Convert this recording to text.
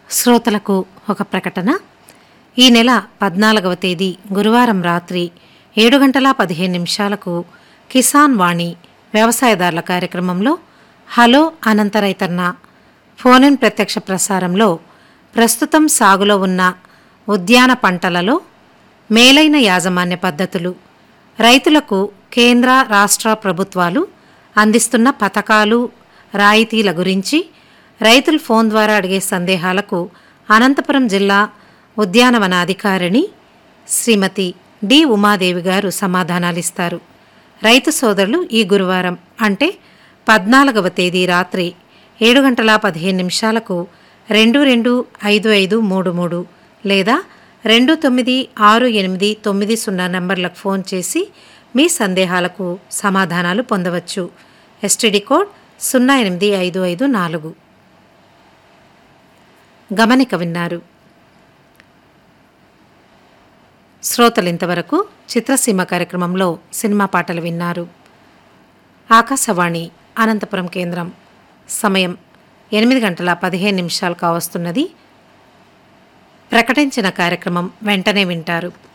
శ్రోతలకు ఒక ప్రకటన ఈ నెల పద్నాలుగవ తేదీ గురువారం రాత్రి ఏడు గంటల పదిహేను నిమిషాలకు కిసాన్ వాణి వ్యవసాయదారుల కార్యక్రమంలో హలో అనంత రైతన్న ఫోన్ ఇన్ ప్రత్యక్ష ప్రసారంలో ప్రస్తుతం సాగులో ఉన్న ఉద్యాన పంటలలో మేలైన యాజమాన్య పద్ధతులు రైతులకు కేంద్ర రాష్ట్ర ప్రభుత్వాలు అందిస్తున్న పథకాలు రాయితీల గురించి రైతులు ఫోన్ ద్వారా అడిగే సందేహాలకు అనంతపురం జిల్లా ఉద్యానవన అధికారిణి శ్రీమతి డి ఉమాదేవి గారు సమాధానాలిస్తారు రైతు సోదరులు ఈ గురువారం అంటే పద్నాలుగవ తేదీ రాత్రి ఏడు గంటల పదిహేను నిమిషాలకు రెండు రెండు ఐదు ఐదు మూడు మూడు లేదా రెండు తొమ్మిది ఆరు ఎనిమిది తొమ్మిది సున్నా నంబర్లకు ఫోన్ చేసి మీ సందేహాలకు సమాధానాలు పొందవచ్చు ఎస్టీడీ కోడ్ సున్నా ఎనిమిది ఐదు ఐదు నాలుగు గమనిక విన్నారు శ్రోతలు ఇంతవరకు చిత్రసీమ కార్యక్రమంలో సినిమా పాటలు విన్నారు ఆకాశవాణి అనంతపురం కేంద్రం సమయం ఎనిమిది గంటల పదిహేను నిమిషాలు కావస్తున్నది ప్రకటించిన కార్యక్రమం వెంటనే వింటారు